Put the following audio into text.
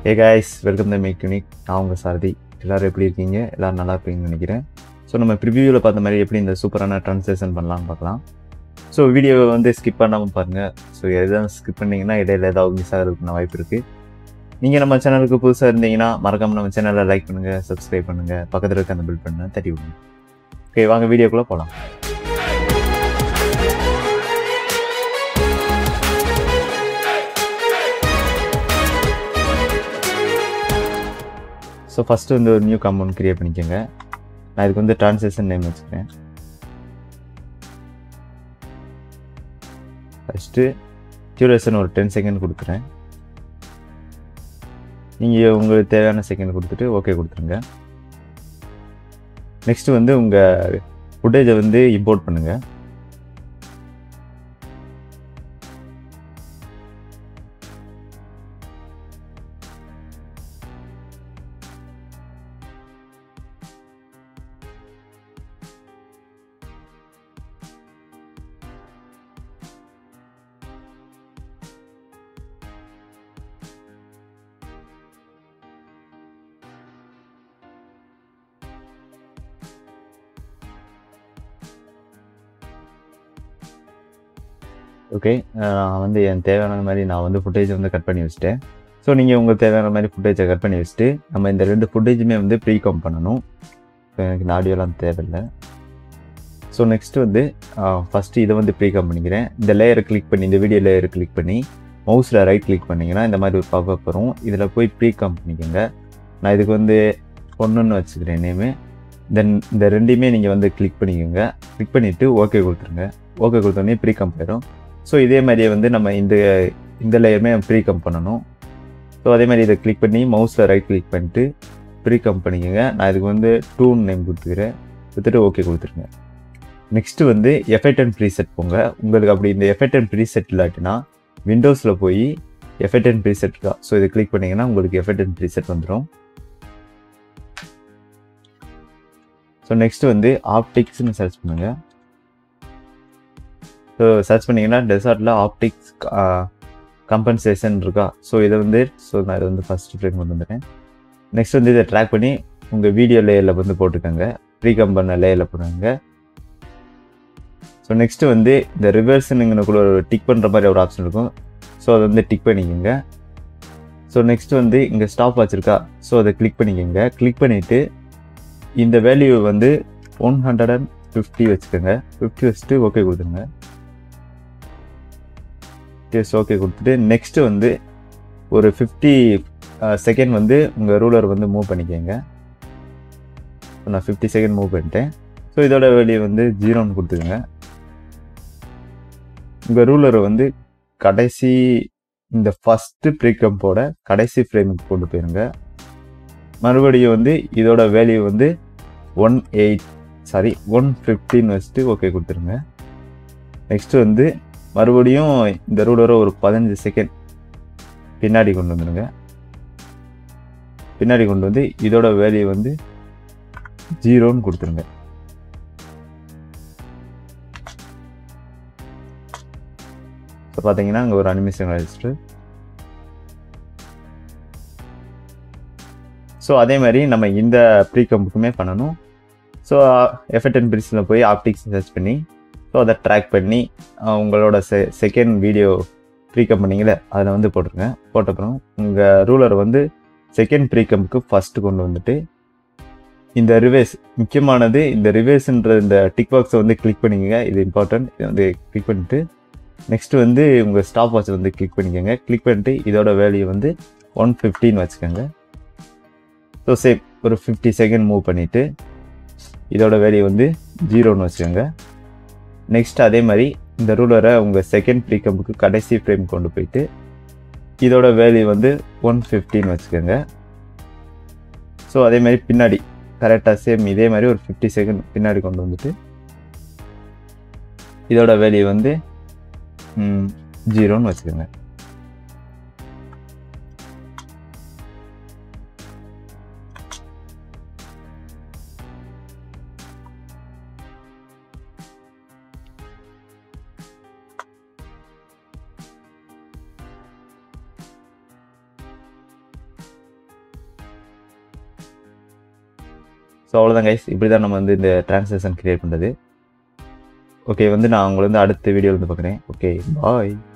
hey guys welcome the make unique நான் உங்கள் சாரதி எல்லோரும் எப்படி இருக்கீங்க எல்லோரும் நல்லா இருப்பீங்கன்னு நினைக்கிறேன் ஸோ நம்ம ப்ரிவியூவில் பார்த்த மாதிரி எப்படி இந்த சூப்பரான ட்ரான்ஸ்லேஷன் பண்ணலாம்னு பார்க்கலாம் ஸோ வீடியோவை வந்து ஸ்கிப் பண்ணாமல் பாருங்கள் ஸோ எதாவது ஸ்கிப் பண்ணிங்கன்னா இடையில ஏதாவது மிஸ் ஆகிறதுக்கு வாய்ப்பு இருக்குது நீங்கள் நம்ம சேனலுக்கு புதுசாக இருந்தீங்கன்னா மறக்காமல் நம்ம சேனலை லைக் பண்ணுங்கள் சப்ஸ்கிரைப் பண்ணுங்கள் பக்கத்தில் இருக்க அந்த பில் பண்ண தட்டி விடுங்க ஓகே வாங்க வீடியோக்குள்ளே போகலாம் ஸோ ஃபஸ்ட்டு வந்து ஒரு நியூ காம்பவுண்ட் க்ரியேட் பண்ணிக்கோங்க நான் இதுக்கு வந்து ட்ரான்ஸ்லேஷன் நேம் வச்சுக்கிறேன் ஃபஸ்ட்டு டியூரேஷன் ஒரு டென் செகண்ட் கொடுக்குறேன் நீங்கள் உங்களுக்கு தேவையான செகண்ட் கொடுத்துட்டு ஓகே கொடுத்துருங்க நெக்ஸ்ட் வந்து உங்கள் ஃபுட்டேஜை வந்து இம்போர்ட் பண்ணுங்கள் ஓகே நான் வந்து என் தேவையான மாதிரி நான் வந்து ஃபுட்டேஜை வந்து கட் பண்ணி வச்சுட்டேன் ஸோ நீங்கள் உங்களுக்கு தேவையான மாதிரி ஃபுட்டேஜை கட் பண்ணி வச்சுட்டு நம்ம இந்த ரெண்டு ஃபுட்டேஜுமே வந்து ப்ரீகாம் பண்ணணும் இப்போ எனக்கு இந்த ஆடியோலாம் தேவையில்லை ஸோ நெக்ஸ்ட் வந்து ஃபஸ்ட்டு இதை வந்து ப்ரீகாம் பண்ணிக்கிறேன் இந்த லேயரை கிளிக் பண்ணி இந்த வீடியோ லேயரை கிளிக் பண்ணி மவுஸில் ரைட் கிளிக் பண்ணிங்கன்னா இந்த மாதிரி ஒரு பாப்பப் வரும் இதில் போய் ப்ரீகாம் பண்ணிக்கோங்க நான் இதுக்கு வந்து ஒன்றுன்னு வச்சுக்கிறேன் நேமு தென் இந்த ரெண்டையுமே நீங்கள் வந்து கிளிக் பண்ணிக்கோங்க கிளிக் பண்ணிவிட்டு ஓகே கொடுத்துருங்க ஓகே கொடுத்தோடனே ப்ரீகாம் போயிடும் ஸோ இதே மாதிரியே வந்து நம்ம இந்த இந்த லேயருமே ப்ரீகம் பண்ணணும் ஸோ அதே மாதிரி இதை கிளிக் பண்ணி மவுஸில் ரைட் கிளிக் பண்ணிட்டு ப்ரீகம் பண்ணிக்கோங்க நான் இதுக்கு வந்து டூன் நேம் கொடுத்துக்கிறேன் கொடுத்துட்டு ஓகே கொடுத்துருங்க நெக்ஸ்ட்டு வந்து எஃபெக்ட் அண்ட் ப்ரீசெட் போங்க உங்களுக்கு அப்படி இந்த எஃபெக்ட் அண்ட் ப்ரீசெட் இல்லாட்டினா விண்டோஸில் போய் எஃபெக்ட் அண்ட் ப்ரீசெட் இருக்கா ஸோ இதை கிளிக் பண்ணிங்கன்னா உங்களுக்கு எஃபெக்ட் அண்ட் ப்ரீசெட் வந்துடும் ஸோ நெக்ஸ்ட்டு வந்து ஆப்டிக்ஸ்னு சர்ச் பண்ணுங்கள் ஸோ சர்ச் பண்ணிங்கன்னா டெசார்ட்டில் ஆப்டிக்ஸ் கம்பன்சேஷன் இருக்கா ஸோ இதை வந்து ஸோ நான் இதை வந்து ஃபஸ்ட் ஃப்ரேம் கொண்டு வந்துட்டேன் நெக்ஸ்ட் வந்து இதை ட்ராக் பண்ணி உங்கள் வீடியோ லேயரில் வந்து போட்டுக்கோங்க ப்ரீகம் பண்ண லேயரில் போடுங்க ஸோ நெக்ஸ்ட்டு வந்து இந்த ரிவர்ஸுனுங்கனக்குள்ள ஒரு டிக் பண்ணுற மாதிரி ஒரு ஆப்ஷன் இருக்கும் ஸோ அதை வந்து டிக் பண்ணிக்கோங்க ஸோ நெக்ஸ்ட் வந்து இங்கே ஸ்டாப் வச்சுருக்கா ஸோ அதை கிளிக் பண்ணிக்கோங்க கிளிக் பண்ணிவிட்டு இந்த வேல்யூ வந்து ஒன் ஹண்ட்ரட் அண்ட் ஃபிஃப்டி வச்சுக்கோங்க ஃபிஃப்டி வச்சுட்டு ஓகே கொடுத்துருங்க எஸ் ஓகே கொடுத்துட்டு நெக்ஸ்ட்டு வந்து ஒரு ஃபிஃப்டி செகண்ட் வந்து உங்கள் ரூலர் வந்து மூவ் பண்ணிக்கோங்க ஸோ நான் ஃபிஃப்டி செகண்ட் மூவ் பண்ணிட்டேன் ஸோ இதோட வெளியே வந்து ஜீரோன்னு கொடுத்துக்கோங்க உங்கள் ரூலரை வந்து கடைசி இந்த ஃபஸ்ட்டு ப்ரீகம்போட கடைசி ஃப்ரேமுக்கு கொண்டு போயிருங்க மறுபடியும் வந்து இதோட வேல்யூ வந்து ஒன் எயிட் சாரி ஒன் ஃபிஃப்டின்னு வச்சுட்டு ஓகே கொடுத்துருங்க நெக்ஸ்ட்டு வந்து மறுபடியும் இந்த ரூலரை ஒரு பதினஞ்சு செகண்ட் பின்னாடி கொண்டு வந்துடுங்க பின்னாடி கொண்டு வந்து இதோட வேல்யூ வந்து ஜீரோன்னு கொடுத்துருங்க ஸோ பார்த்தீங்கன்னா அங்கே ஒரு அனிமேஷன் வச்சுட்டு ஸோ அதே மாதிரி நம்ம இந்த ப்ரீகம்புக்குமே பண்ணணும் ஸோ எஃபெக்ட் அண்ட் பிரிஸில் போய் ஆப்டிக்ஸ் சர்ச் பண்ணி ஸோ அதை ட்ராக் பண்ணி உங்களோட செ செகண்ட் வீடியோ ப்ரீகம் பண்ணிங்களே அதில் வந்து போட்டுருங்க போட்டப்புறம் உங்கள் ரூலரை வந்து செகண்ட் ப்ரீகம்க்கு ஃபஸ்ட்டு கொண்டு வந்துட்டு இந்த ரிவேஸ் முக்கியமானது இந்த ரிவேஸ்ன்ற இந்த டிக் பாக்ஸை வந்து கிளிக் பண்ணிக்கோங்க இது இம்பார்ட்டன்ட் இதை வந்து கிளிக் பண்ணிட்டு நெக்ஸ்ட்டு வந்து உங்கள் ஸ்டாப் வாட்சை வந்து கிளிக் பண்ணிக்கோங்க கிளிக் பண்ணிட்டு இதோட வேல்யூ வந்து ஒன் ஃபிஃப்டின்னு வச்சுக்கோங்க ஸோ சேம் ஒரு ஃபிஃப்டி செகண்ட் மூவ் பண்ணிவிட்டு இதோட வேல்யூ வந்து ஜீரோன்னு வச்சுக்கோங்க நெக்ஸ்ட் அதே மாதிரி இந்த ரூலரை உங்கள் செகண்ட் ப்ரீகம்புக்கு கடைசி ஃப்ரேம் கொண்டு போயிட்டு இதோட வேல்யூ வந்து ஒன் ஃபிஃப்டின்னு வச்சுக்கோங்க ஸோ அதே மாதிரி பின்னாடி கரெக்டாக சேம் இதே மாதிரி ஒரு ஃபிஃப்டி செகண்ட் பின்னாடி கொண்டு வந்துட்டு இதோட வேல்யூ வந்து ஜீரோன்னு வச்சுக்கோங்க ஸோ அவ்வளோதான் கைஸ் இப்படி தான் நம்ம வந்து இந்த ட்ரான்ஸ்லேஷன் க்ரியேட் பண்ணுறது ஓகே வந்து நான் உங்களை வந்து அடுத்த வீடியோ வந்து பார்க்குறேன் ஓகே பாய்